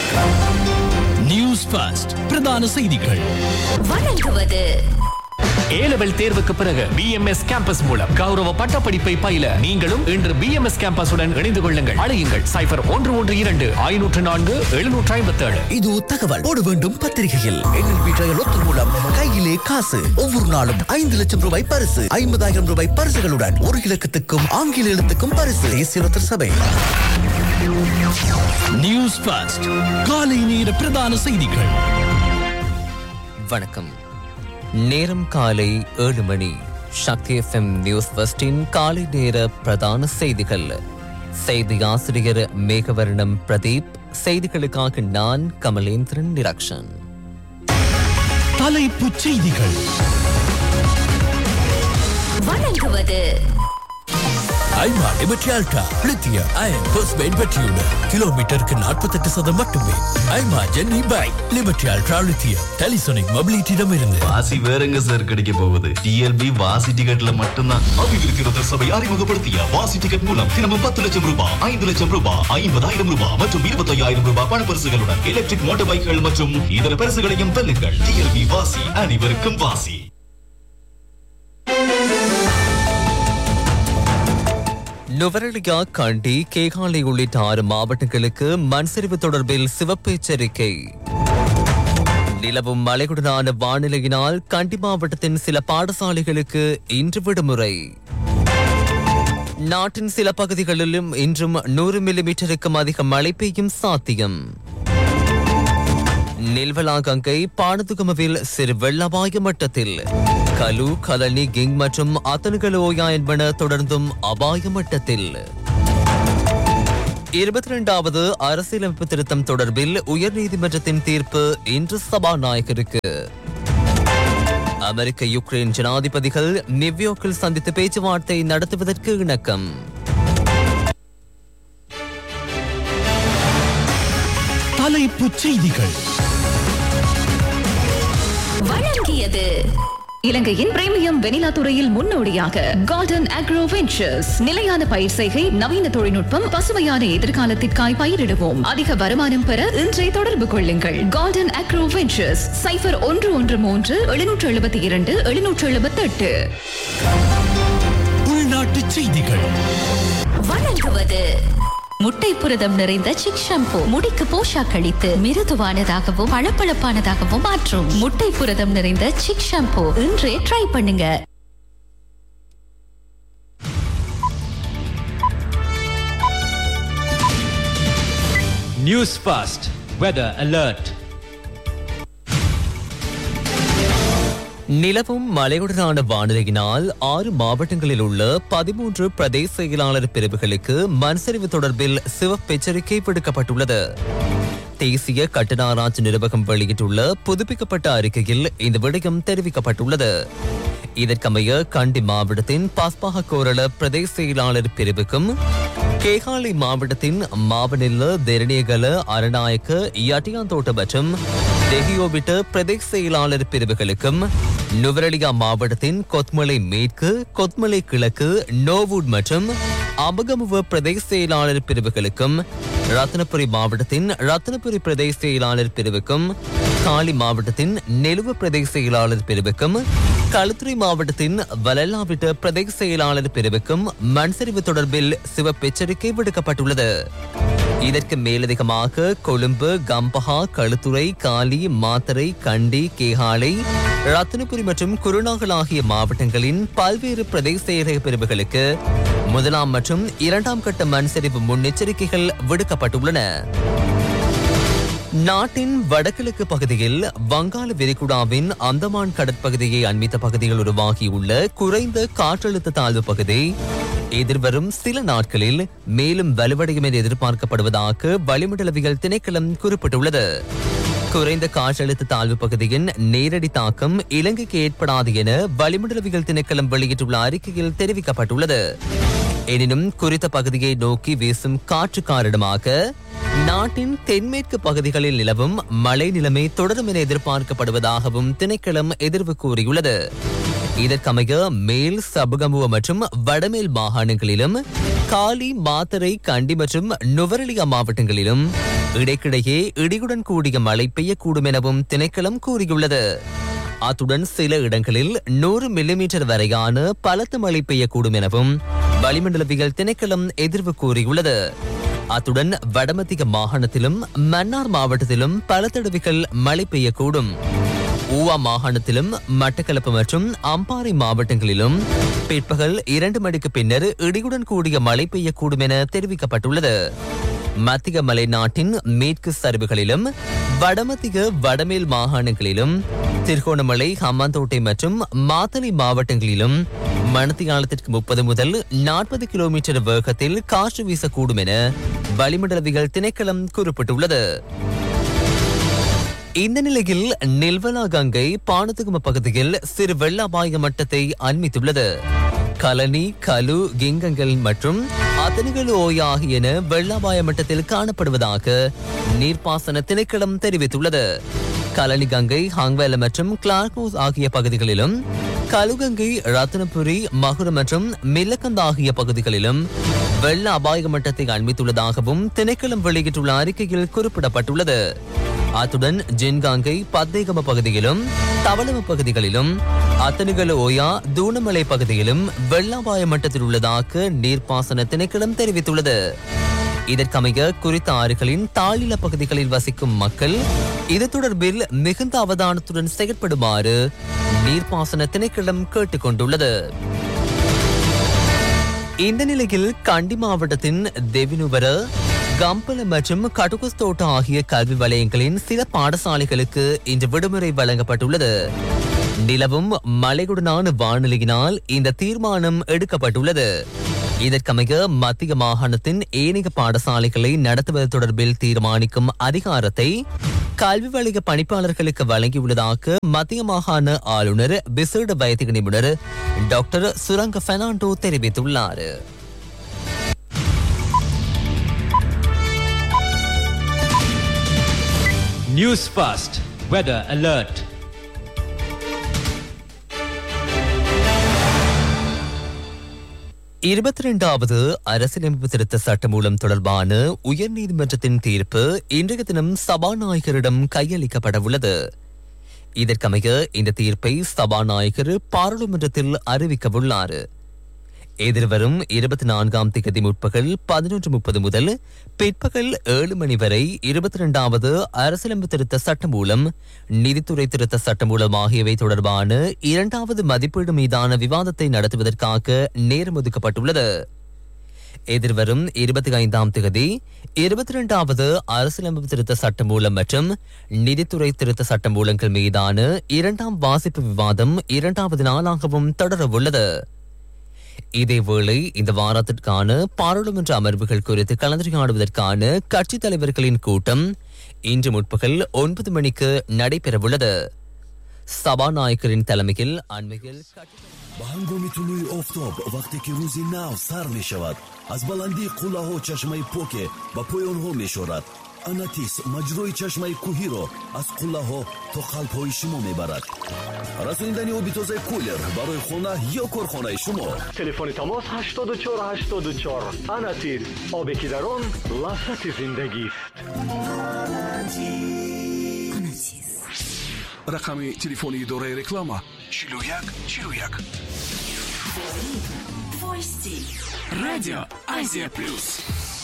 News first பிரதான செய்திகள் வழங்குவது ஏலெவல் தேர்வுக்கு பிறகு பிஎம்எஸ் கேம்பஸ் மூலம் கௌரவ பட்டப்படிப்பை பயில நீங்களும் இன்று பிஎம்எஸ் கேம்பஸுடன் இணைந்து கொள்ளுங்கள் அழையுங்கள் சைபர் ஒன்று ஒன்று இரண்டு ஐநூற்று நான்கு எழுநூற்று ஐம்பத்தி ஏழு இது தகவல் போட வேண்டும் பத்திரிகையில் என்எல்பி ட்ரையல் ஒத்தர் மூலம் கையிலே காசு ஒவ்வொரு நாளும் ஐந்து லட்சம் ரூபாய் பரிசு ஐம்பதாயிரம் ரூபாய் பரிசுகளுடன் ஒரு இலக்கத்துக்கும் ஆங்கில எழுத்துக்கும் பரிசு தேசிய ஒத்தர் சபை நியூஸ் ஃபர்ஸ்ட் காலை நேர பிரதான செய்திகள் வணக்கம் நேரம் காலை ஏழு மணி சக்தி எஃப்எம் நியூஸ் ஃபர்ஸ்டின் காலை நேர பிரதான செய்திகள் செய்தி ஆசிரியர் மேகவர்ணம் பிரதீப் செய்திகளுக்காக நான் கமலேந்திரன் நிரக்ஷன் தலைப்புச் செய்திகள் வழங்குவது ஐமா டிமெட்ரியால்டா லித்தியம் அயன் போஸ்பெயின் பேட்டரியுடன் கிலோமீட்டருக்கு நாற்பத்தெட்டு சதம் மட்டுமே ஐமா ஜென்னி பை லிபர்டியால்ட்ரா லித்தியம் டெலிசோனிக் மொபிலிட்டியிடம் இருந்து வாசி வேறங்க சார் கிடைக்க போகுது டிஎல்பி வாசி டிக்கெட்ல மட்டும்தான் அபிவிருத்தி சபை அறிமுகப்படுத்திய வாசி டிக்கெட் மூலம் தினமும் பத்து லட்சம் ரூபாய் ஐந்து லட்சம் ரூபாய் ஐம்பதாயிரம் ரூபாய் மற்றும் இருபத்தையாயிரம் ரூபாய் பண பரிசுகளுடன் எலக்ட்ரிக் மோட்டார் பைக்குகள் மற்றும் இதர பரிசுகளையும் வெல்லுங்கள் டிஎல்பி வாசி அனைவருக்கும் வாசி நுவரெலியா கண்டி கேகாலை உள்ளிட்ட ஆறு மாவட்டங்களுக்கு மண் சரிவு தொடர்பில் சிவப்பு எச்சரிக்கை நிலவும் மழையுடனான வானிலையினால் கண்டி மாவட்டத்தின் சில பாடசாலைகளுக்கு இன்று விடுமுறை நாட்டின் சில பகுதிகளிலும் இன்றும் நூறு மில்லிமீட்டருக்கும் அதிக மழை பெய்யும் சாத்தியம் நெல்வலாங்கங்கை பானதுகமவில் சிறு வெள்ளவாய மட்டத்தில் கலு கலனி கிங் மற்றும் அத்தனுகலோயா என்பன தொடர்ந்தும் அபாய மட்டத்தில் இருபத்தி இரண்டாவது அரசியலமைப்பு திருத்தம் தொடர்பில் உயர்நீதிமன்றத்தின் தீர்ப்பு இன்று சபாநாயகருக்கு அமெரிக்க யுக்ரைன் ஜனாதிபதிகள் நியூயார்க்கில் சந்தித்து பேச்சுவார்த்தை நடத்துவதற்கு இணக்கம் தலைப்புச் செய்திகள் வழங்கியது இலங்கையின் பிரீமியம் வெனிலா துறையில் முன்னோடியாக கார்டன் அக்ரோ வெஞ்சர்ஸ் நிலையான பயிர் செய்கை நவீன தொழில்நுட்பம் பசுமையான எதிர்காலத்திற்காய் பயிரிடுவோம் அதிக வருமானம் பெற இன்றே தொடர்பு கொள்ளுங்கள் கார்டன் அக்ரோ வெஞ்சர்ஸ் சைபர் ஒன்று ஒன்று மூன்று எழுநூற்று எழுபத்தி இரண்டு எழுநூற்று எழுபத்தி எட்டு உள்நாட்டுச் செய்திகள் வழங்குவது முட்டை புரதம் நிறைந்த சிக் ஷாம்பு முடிக்கு போஷாக் அளித்து மிருதுவானதாகவும் பளபளப்பானதாகவும் மாற்றும் முட்டை புரதம் நிறைந்த சிக் ஷாம்பு இன்றே ட்ரை பண்ணுங்க News Fast Weather Alert. நிலவும் மழையுடனான வானிலையினால் ஆறு மாவட்டங்களில் உள்ள பதிமூன்று பிரதேச செயலாளர் பிரிவுகளுக்கு மண்சரிவு தொடர்பில் சிவப்பு எச்சரிக்கை விடுக்கப்பட்டுள்ளது தேசிய கட்டணாராய்ச்சி நிர்வாகம் வெளியிட்டுள்ள புதுப்பிக்கப்பட்ட அறிக்கையில் இந்த விடயம் தெரிவிக்கப்பட்டுள்ளது இதற்கமைய கண்டி மாவட்டத்தின் பஸ்பாக கோரள பிரதேச செயலாளர் பிரிவுக்கும் கேகாலை மாவட்டத்தின் மாவனில்ல தெரணியகல அரநாயக்க யட்டியாந்தோட்ட மற்றும் தெஹியோவிட்ட பிரதேச செயலாளர் பிரிவுகளுக்கும் நுவரெலியா மாவட்டத்தின் கொத்மலை மேற்கு கொத்மலை கிழக்கு நோவூட் மற்றும் அபகமுவ பிரதேச செயலாளர் பிரிவுகளுக்கும் ரத்னபுரி மாவட்டத்தின் ரத்னபுரி பிரதேச செயலாளர் பிரிவுக்கும் காலி மாவட்டத்தின் நெலுவ பிரதேச செயலாளர் பிரிவுக்கும் களுத்துறை மாவட்டத்தின் வலல்லாவிட்ட பிரதேச செயலாளர் பிரிவுக்கும் மண்சரிவு தொடர்பில் சிவப்பு எச்சரிக்கை விடுக்கப்பட்டுள்ளது இதற்கு மேலதிகமாக கொழும்பு கம்பஹா களுத்துறை காலி மாத்தரை கண்டி கேகாலை ரத்தினபுரி மற்றும் குருநாகல் ஆகிய மாவட்டங்களின் பல்வேறு பிரதேச செயலக பிரிவுகளுக்கு முதலாம் மற்றும் இரண்டாம் கட்ட மண்சரிவு முன்னெச்சரிக்கைகள் விடுக்கப்பட்டுள்ளன நாட்டின் வடகிழக்கு பகுதியில் வங்காள விரிகுடாவின் அந்தமான் கடற்பகுதியை அண்மித்த பகுதியில் உருவாகியுள்ள குறைந்த காற்றழுத்த தாழ்வு பகுதி எதிர்வரும் சில நாட்களில் மேலும் வலுவடையும் என எதிர்பார்க்கப்படுவதாக வளிமண்டலவியல் திணைக்களம் குறிப்பிட்டுள்ளது குறைந்த காற்றழுத்த தாழ்வு பகுதியின் நேரடி தாக்கம் இலங்கைக்கு ஏற்படாது என வளிமண்டலவியல் திணைக்களம் வெளியிட்டுள்ள அறிக்கையில் தெரிவிக்கப்பட்டுள்ளது எனினும் குறித்த பகுதியை நோக்கி வீசும் காற்று காரணமாக நாட்டின் தென்மேற்கு பகுதிகளில் நிலவும் மழை நிலைமை தொடரும் என எதிர்பார்க்கப்படுவதாகவும் திணைக்களம் எதிர்வு கூறியுள்ளது இதற்கமைய மேல் சபுகமுவ மற்றும் வடமேல் மாகாணங்களிலும் காலி மாத்தரை கண்டி மற்றும் நுவரெலியா மாவட்டங்களிலும் இடைக்கிடையே இடியுடன் கூடிய மழை பெய்யக்கூடும் எனவும் திணைக்களம் கூறியுள்ளது அத்துடன் சில இடங்களில் நூறு மில்லிமீட்டர் வரையான பலத்த மழை பெய்யக்கூடும் எனவும் வளிமண்டலவியல் திணைக்களம் எதிர்வு கூறியுள்ளது அத்துடன் வடமத்திய மாகாணத்திலும் மன்னார் மாவட்டத்திலும் பல தடவைகள் மழை பெய்யக்கூடும் ஊவா மாகாணத்திலும் மட்டக்களப்பு மற்றும் அம்பாறை மாவட்டங்களிலும் பிற்பகல் இரண்டு மணிக்கு பின்னர் இடியுடன் கூடிய மழை பெய்யக்கூடும் என தெரிவிக்கப்பட்டுள்ளது மத்திய மலைநாட்டின் மேற்கு சரிவுகளிலும் வடமத்திய வடமேல் மாகாணங்களிலும் திருகோணமலை ஹம்மாந்தோட்டை மற்றும் மாத்தளை மாவட்டங்களிலும் மணத்தியாலத்திற்கு முப்பது முதல் நாற்பது கிலோமீட்டர் வேகத்தில் காற்று வீசக்கூடும் என வளிமண்டலவியல் திணைக்களம் குறிப்பிட்டுள்ளது இந்த நிலையில் நெல்வலா கங்கை பானதுகும பகுதியில் சிறு வெள்ள அபாய மட்டத்தை அண்மித்துள்ளது கலனி கலு கிங்கங்கள் மற்றும் அதனிகள் ஓய் ஆகியன வெள்ள அபாய மட்டத்தில் காணப்படுவதாக நீர்ப்பாசன திணைக்களம் தெரிவித்துள்ளது கலனி கங்கை ஹாங்வேல மற்றும் கிளார்கோஸ் ஆகிய பகுதிகளிலும் கலுகங்கை ரத்னபுரி மகுர மற்றும் மில்லக்கந்த் ஆகிய பகுதிகளிலும் வெள்ள அபாய மட்டத்தை அண்மித்துள்ளதாகவும் திணைக்களம் வெளியிட்டுள்ள அறிக்கையில் குறிப்பிடப்பட்டுள்ளது அத்துடன் ஜென்காங்கை பத்தேகம பகுதியிலும் தவளம பகுதிகளிலும் அத்தனிகள ஓயா தூணமலை பகுதியிலும் வெள்ளாபாய மட்டத்தில் உள்ளதாக நீர்ப்பாசன திணைக்களம் தெரிவித்துள்ளது இதற்கமைய குறித்த ஆறுகளின் தாழில பகுதிகளில் வசிக்கும் மக்கள் இது தொடர்பில் மிகுந்த அவதானத்துடன் செயற்படுமாறு நீர்ப்பாசன திணைக்களம் கேட்டுக்கொண்டுள்ளது இந்த நிலையில் கண்டி மாவட்டத்தின் தெவினுவர கம்பல மற்றும் கடுகுஸ்தோட்ட ஆகிய கல்வி வலயங்களின் சில பாடசாலைகளுக்கு இன்று விடுமுறை வழங்கப்பட்டுள்ளது நிலவும் மழையுடனான வானிலையினால் இந்த தீர்மானம் எடுக்கப்பட்டுள்ளது இதற்கமைய மத்திய மாகாணத்தின் ஏனைய பாடசாலைகளை நடத்துவது தொடர்பில் தீர்மானிக்கும் அதிகாரத்தை கல்வி வலய பணிப்பாளர்களுக்கு வழங்கியுள்ளதாக மத்திய மாகாண ஆளுநர் விசேட வைத்திய நிபுணர் டாக்டர் சுரங்க பெர்னாண்டோ தெரிவித்துள்ளார் News Fast Weather Alert. இருபத்தி இரண்டாவது அரசியலமைப்பு திருத்த சட்டமூலம் தொடர்பான உயர்நீதிமன்றத்தின் தீர்ப்பு இன்றைய தினம் சபாநாயகரிடம் கையளிக்கப்பட உள்ளது இதற்கமைய இந்த தீர்ப்பை சபாநாயகர் பாராளுமன்றத்தில் அறிவிக்கவுள்ளார் எதிர்வரும் இருபத்தி நான்காம் திகதி முற்பகல் பதினொன்று முப்பது முதல் பிற்பகல் ஏழு மணி வரை இருபத்தி இரண்டாவது அரசியலமைப்பு திருத்த சட்டம் மூலம் நிதித்துறை திருத்த சட்டம் மூலம் ஆகியவை தொடர்பான இரண்டாவது மதிப்பீடு மீதான விவாதத்தை நடத்துவதற்காக நேரம் ஒதுக்கப்பட்டுள்ளது எதிர்வரும் இருபத்தி ஐந்தாம் தேதி இருபத்தி இரண்டாவது அரசியலமைப்பு திருத்த சட்டம் மூலம் மற்றும் நிதித்துறை திருத்த சட்டம் மூலங்கள் மீதான இரண்டாம் வாசிப்பு விவாதம் இரண்டாவது நாளாகவும் தொடரவுள்ளது இதேவேளை இந்த வாரத்திற்கான பாராளுமன்ற அமர்வுகள் குறித்து கலந்துரையாடுவதற்கான கட்சித் தலைவர்களின் கூட்டம் இன்று முற்பகல் ஒன்பது மணிக்கு நடைபெறவுள்ளது சபாநாயகரின் தலைமையில் அண்மையில் கட்சித் ба ҳангоми тулӯи офтоб вақте ки рӯзи нав сар мешавад аз баландии қуллаҳо чашмаи поке ба поёнҳо мешорад анатис маҷрои чашмаи кӯҳиро аз қуллаҳо то қалбҳои шумо мебарад расонидани оби тозаи кулер барои хона ё корхонаи шумо телефони тамос 8484 анатис обе ки дар он лаззати зиндагист рақами телефони идораи реклама 41 41 Радио Азия Плюс.